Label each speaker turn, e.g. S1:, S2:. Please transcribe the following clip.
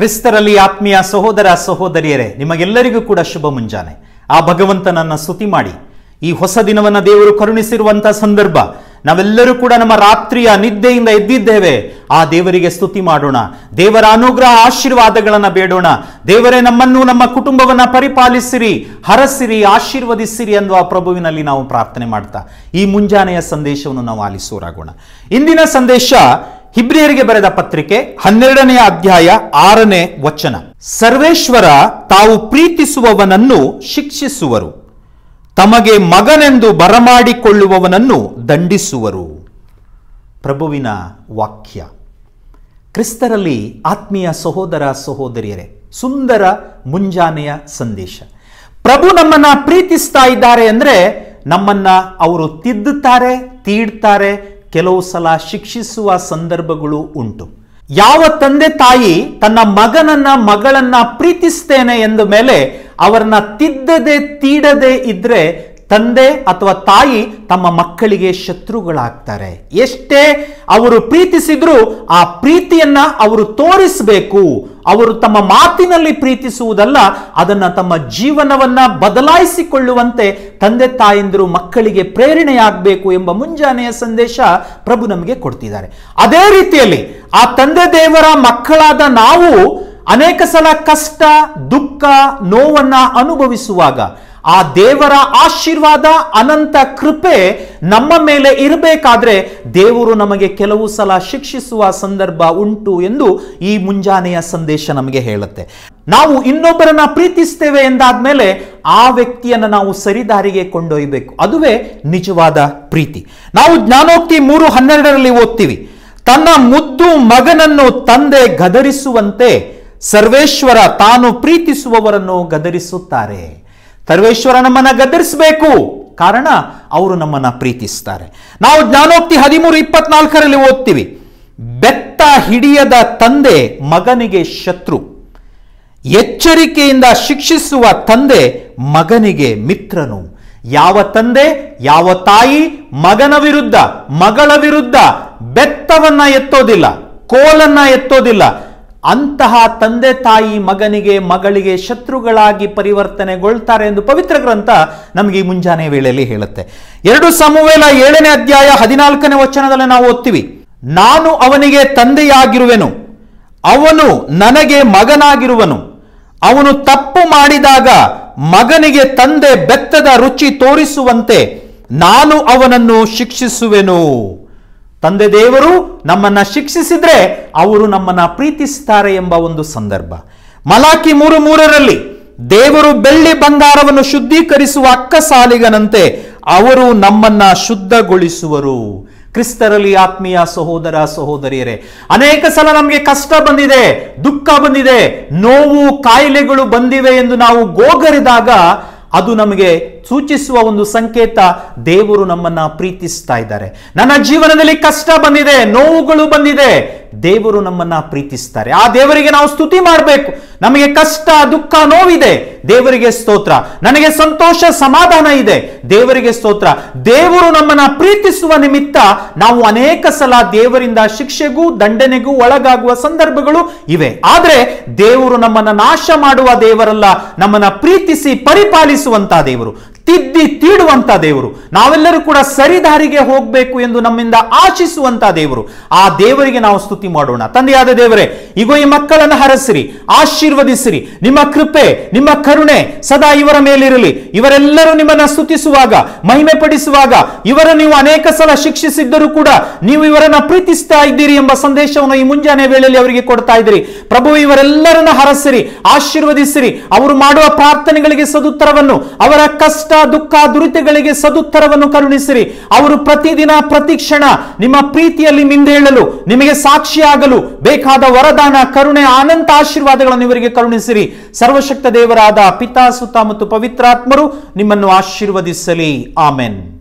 S1: ಕ್ರಿಸ್ತರಲ್ಲಿ ಆತ್ಮೀಯ ಸಹೋದರ ಸಹೋದರಿಯರೇ ನಿಮಗೆಲ್ಲರಿಗೂ ಕೂಡ ಶುಭ ಮುಂಜಾನೆ ಆ ಭಗವಂತನನ್ನ ಸ್ತುತಿ ಮಾಡಿ ಈ ಹೊಸ ದಿನವನ್ನ ದೇವರು ಕರುಣಿಸಿರುವಂತ ಸಂದರ್ಭ ನಾವೆಲ್ಲರೂ ಕೂಡ ನಮ್ಮ ರಾತ್ರಿಯ ನಿದ್ದೆಯಿಂದ ಎದ್ದಿದ್ದೇವೆ ಆ ದೇವರಿಗೆ ಸ್ತುತಿ ಮಾಡೋಣ ದೇವರ ಅನುಗ್ರಹ ಆಶೀರ್ವಾದಗಳನ್ನ ಬೇಡೋಣ ದೇವರೇ ನಮ್ಮನ್ನು ನಮ್ಮ ಕುಟುಂಬವನ್ನ ಪರಿಪಾಲಿಸಿರಿ ಹರಸಿರಿ ಆಶೀರ್ವದಿಸಿರಿ ಎಂದು ಆ ಪ್ರಭುವಿನಲ್ಲಿ ನಾವು ಪ್ರಾರ್ಥನೆ ಮಾಡ್ತಾ ಈ ಮುಂಜಾನೆಯ ಸಂದೇಶವನ್ನು ನಾವು ಆಲಿಸೋರಾಗೋಣ ಇಂದಿನ ಸಂದೇಶ ಹಿಬ್ರಿಯರಿಗೆ ಬರೆದ ಪತ್ರಿಕೆ ಹನ್ನೆರಡನೆಯ ಅಧ್ಯಾಯ ಆರನೇ ವಚನ ಸರ್ವೇಶ್ವರ ತಾವು ಪ್ರೀತಿಸುವವನನ್ನು ಶಿಕ್ಷಿಸುವರು ತಮಗೆ ಮಗನೆಂದು ಬರಮಾಡಿಕೊಳ್ಳುವವನನ್ನು ದಂಡಿಸುವರು ಪ್ರಭುವಿನ ವಾಕ್ಯ ಕ್ರಿಸ್ತರಲ್ಲಿ ಆತ್ಮೀಯ ಸಹೋದರ ಸಹೋದರಿಯರೇ ಸುಂದರ ಮುಂಜಾನೆಯ ಸಂದೇಶ ಪ್ರಭು ನಮ್ಮನ್ನ ಪ್ರೀತಿಸ್ತಾ ಇದ್ದಾರೆ ಅಂದ್ರೆ ನಮ್ಮನ್ನ ಅವರು ತಿದ್ದುತ್ತಾರೆ ತೀಡ್ತಾರೆ ಕೆಲವು ಸಲ ಶಿಕ್ಷಿಸುವ ಸಂದರ್ಭಗಳು ಉಂಟು ಯಾವ ತಂದೆ ತಾಯಿ ತನ್ನ ಮಗನನ್ನ ಮಗಳನ್ನ ಪ್ರೀತಿಸ್ತೇನೆ ಎಂದ ಮೇಲೆ ಅವರನ್ನ ತಿದ್ದದೆ ತೀಡದೆ ಇದ್ರೆ ತಂದೆ ಅಥವಾ ತಾಯಿ ತಮ್ಮ ಮಕ್ಕಳಿಗೆ ಶತ್ರುಗಳಾಗ್ತಾರೆ ಎಷ್ಟೇ ಅವರು ಪ್ರೀತಿಸಿದ್ರು ಆ ಪ್ರೀತಿಯನ್ನ ಅವರು ತೋರಿಸಬೇಕು ಅವರು ತಮ್ಮ ಮಾತಿನಲ್ಲಿ ಪ್ರೀತಿಸುವುದಲ್ಲ ಅದನ್ನ ತಮ್ಮ ಜೀವನವನ್ನ ಬದಲಾಯಿಸಿಕೊಳ್ಳುವಂತೆ ತಂದೆ ತಾಯಂದಿರು ಮಕ್ಕಳಿಗೆ ಪ್ರೇರಣೆಯಾಗಬೇಕು ಎಂಬ ಮುಂಜಾನೆಯ ಸಂದೇಶ ಪ್ರಭು ನಮಗೆ ಕೊಡ್ತಿದ್ದಾರೆ ಅದೇ ರೀತಿಯಲ್ಲಿ ಆ ತಂದೆ ದೇವರ ಮಕ್ಕಳಾದ ನಾವು ಅನೇಕ ಸಲ ಕಷ್ಟ ದುಃಖ ನೋವನ್ನ ಅನುಭವಿಸುವಾಗ ಆ ದೇವರ ಆಶೀರ್ವಾದ ಅನಂತ ಕೃಪೆ ನಮ್ಮ ಮೇಲೆ ಇರಬೇಕಾದ್ರೆ ದೇವರು ನಮಗೆ ಕೆಲವು ಸಲ ಶಿಕ್ಷಿಸುವ ಸಂದರ್ಭ ಉಂಟು ಎಂದು ಈ ಮುಂಜಾನೆಯ ಸಂದೇಶ ನಮಗೆ ಹೇಳುತ್ತೆ ನಾವು ಇನ್ನೊಬ್ಬರನ್ನ ಪ್ರೀತಿಸ್ತೇವೆ ಎಂದಾದ್ಮೇಲೆ ಆ ವ್ಯಕ್ತಿಯನ್ನ ನಾವು ಸರಿದಾರಿಗೆ ಕೊಂಡೊಯ್ಯಬೇಕು ಅದುವೇ ನಿಜವಾದ ಪ್ರೀತಿ ನಾವು ಜ್ಞಾನೋಕ್ತಿ ಮೂರು ಹನ್ನೆರಡರಲ್ಲಿ ಓದ್ತೀವಿ ತನ್ನ ಮುದ್ದು ಮಗನನ್ನು ತಂದೆ ಗದರಿಸುವಂತೆ ಸರ್ವೇಶ್ವರ ತಾನು ಪ್ರೀತಿಸುವವರನ್ನು ಗದರಿಸುತ್ತಾರೆ ಸರ್ವೇಶ್ವರ ನಮ್ಮನ್ನ ಗದರಿಸಬೇಕು ಕಾರಣ ಅವರು ನಮ್ಮನ್ನ ಪ್ರೀತಿಸ್ತಾರೆ ನಾವು ಜ್ಞಾನೋಕ್ತಿ ಹದಿಮೂರು ಇಪ್ಪತ್ನಾಲ್ಕರಲ್ಲಿ ಓದ್ತೀವಿ ಬೆತ್ತ ಹಿಡಿಯದ ತಂದೆ ಮಗನಿಗೆ ಶತ್ರು ಎಚ್ಚರಿಕೆಯಿಂದ ಶಿಕ್ಷಿಸುವ ತಂದೆ ಮಗನಿಗೆ ಮಿತ್ರನು ಯಾವ ತಂದೆ ಯಾವ ತಾಯಿ ಮಗನ ವಿರುದ್ಧ ಮಗಳ ವಿರುದ್ಧ ಬೆತ್ತವನ್ನ ಎತ್ತೋದಿಲ್ಲ ಕೋಲನ್ನ ಎತ್ತೋದಿಲ್ಲ ಅಂತಹ ತಂದೆ ತಾಯಿ ಮಗನಿಗೆ ಮಗಳಿಗೆ ಶತ್ರುಗಳಾಗಿ ಪರಿವರ್ತನೆಗೊಳ್ತಾರೆ ಎಂದು ಪವಿತ್ರ ಗ್ರಂಥ ನಮಗೆ ಈ ಮುಂಜಾನೆ ವೇಳೆಯಲ್ಲಿ ಹೇಳುತ್ತೆ ಎರಡು ಸಮುವೇಲ ಏಳನೇ ಅಧ್ಯಾಯ ಹದಿನಾಲ್ಕನೇ ವಚನದಲ್ಲಿ ನಾವು ಓದ್ತೀವಿ ನಾನು ಅವನಿಗೆ ತಂದೆಯಾಗಿರುವೆನು ಅವನು ನನಗೆ ಮಗನಾಗಿರುವನು ಅವನು ತಪ್ಪು ಮಾಡಿದಾಗ ಮಗನಿಗೆ ತಂದೆ ಬೆತ್ತದ ರುಚಿ ತೋರಿಸುವಂತೆ ನಾನು ಅವನನ್ನು ಶಿಕ್ಷಿಸುವೆನು ತಂದೆ ದೇವರು ನಮ್ಮನ್ನ ಶಿಕ್ಷಿಸಿದ್ರೆ ಅವರು ನಮ್ಮನ್ನ ಪ್ರೀತಿಸ್ತಾರೆ ಎಂಬ ಒಂದು ಸಂದರ್ಭ ಮಲಾಕಿ ಮೂರು ಮೂರರಲ್ಲಿ ದೇವರು ಬೆಳ್ಳಿ ಬಂಗಾರವನ್ನು ಶುದ್ಧೀಕರಿಸುವ ಅಕ್ಕಸಾಲಿಗನಂತೆ ಅವರು ನಮ್ಮನ್ನ ಶುದ್ಧಗೊಳಿಸುವರು ಕ್ರಿಸ್ತರಲ್ಲಿ ಆತ್ಮೀಯ ಸಹೋದರ ಸಹೋದರಿಯರೇ ಅನೇಕ ಸಲ ನಮಗೆ ಕಷ್ಟ ಬಂದಿದೆ ದುಃಖ ಬಂದಿದೆ ನೋವು ಕಾಯಿಲೆಗಳು ಬಂದಿವೆ ಎಂದು ನಾವು ಗೋಗರಿದಾಗ ಅದು ನಮಗೆ ಸೂಚಿಸುವ ಒಂದು ಸಂಕೇತ ದೇವರು ನಮ್ಮನ್ನ ಪ್ರೀತಿಸ್ತಾ ಇದ್ದಾರೆ ನನ್ನ ಜೀವನದಲ್ಲಿ ಕಷ್ಟ ಬಂದಿದೆ ನೋವುಗಳು ಬಂದಿದೆ ದೇವರು ನಮ್ಮನ್ನ ಪ್ರೀತಿಸ್ತಾರೆ ಆ ದೇವರಿಗೆ ನಾವು ಸ್ತುತಿ ಮಾಡಬೇಕು ನಮಗೆ ಕಷ್ಟ ದುಃಖ ನೋವಿದೆ ದೇವರಿಗೆ ಸ್ತೋತ್ರ ನನಗೆ ಸಂತೋಷ ಸಮಾಧಾನ ಇದೆ ದೇವರಿಗೆ ಸ್ತೋತ್ರ ದೇವರು ನಮ್ಮನ್ನ ಪ್ರೀತಿಸುವ ನಿಮಿತ್ತ ನಾವು ಅನೇಕ ಸಲ ದೇವರಿಂದ ಶಿಕ್ಷೆಗೂ ದಂಡನೆಗೂ ಒಳಗಾಗುವ ಸಂದರ್ಭಗಳು ಇವೆ ಆದ್ರೆ ದೇವರು ನಮ್ಮನ್ನ ನಾಶ ಮಾಡುವ ದೇವರಲ್ಲ ನಮ್ಮನ್ನ ಪ್ರೀತಿಸಿ ಪರಿಪಾಲಿಸುವಂತ ದೇವರು ತಿದ್ದಿ ತೀಡುವಂತ ದೇವರು ನಾವೆಲ್ಲರೂ ಕೂಡ ಸರಿದಾರಿಗೆ ಹೋಗಬೇಕು ಎಂದು ನಮ್ಮಿಂದ ಆಶಿಸುವಂತ ದೇವರು ಆ ದೇವರಿಗೆ ನಾವು ಸ್ತುತಿ ಮಾಡೋಣ ತಂದೆಯಾದ ದೇವರೇ ಈಗ ಈ ಮಕ್ಕಳನ್ನು ಹರಸಿರಿ ಆಶೀರ್ವದಿಸಿರಿ ನಿಮ್ಮ ಕೃಪೆ ನಿಮ್ಮ ಕರುಣೆ ಸದಾ ಇವರ ಮೇಲಿರಲಿ ಇವರೆಲ್ಲರೂ ನಿಮ್ಮನ್ನ ಸ್ತುತಿಸುವಾಗ ಮಹಿಮೆ ಪಡಿಸುವಾಗ ಇವರ ನೀವು ಅನೇಕ ಸಲ ಶಿಕ್ಷಿಸಿದ್ದರೂ ಕೂಡ ನೀವು ಇವರನ್ನ ಪ್ರೀತಿಸ್ತಾ ಇದ್ದೀರಿ ಎಂಬ ಸಂದೇಶವನ್ನು ಈ ಮುಂಜಾನೆ ವೇಳೆಯಲ್ಲಿ ಅವರಿಗೆ ಕೊಡ್ತಾ ಇದ್ದೀರಿ ಪ್ರಭು ಇವರೆಲ್ಲರನ್ನ ಹರಸಿರಿ ಆಶೀರ್ವದಿಸಿರಿ ಅವರು ಮಾಡುವ ಪ್ರಾರ್ಥನೆಗಳಿಗೆ ಸದುತ್ತರವನ್ನು ಅವರ ಕಷ್ಟ ದುಃಖ ದುರಿತಗಳಿಗೆ ಸದುತ್ತರವನ್ನು ಕರುಣಿಸಿರಿ ಅವರು ಪ್ರತಿದಿನ ಪ್ರತಿ ಕ್ಷಣ ನಿಮ್ಮ ಪ್ರೀತಿಯಲ್ಲಿ ಮಿಂದೇಳಲು ನಿಮಗೆ ಸಾಕ್ಷಿಯಾಗಲು ಬೇಕಾದ ವರದಾನ ಕರುಣೆ ಅನಂತ ಆಶೀರ್ವಾದಗಳನ್ನು ಇವರಿಗೆ ಕರುಣಿಸಿರಿ ಸರ್ವಶಕ್ತ ದೇವರಾದ ಪಿತಾ ಸುತ ಮತ್ತು ಪವಿತ್ರಾತ್ಮರು ನಿಮ್ಮನ್ನು ಆಶೀರ್ವದಿಸಲಿ ಆಮೆನ್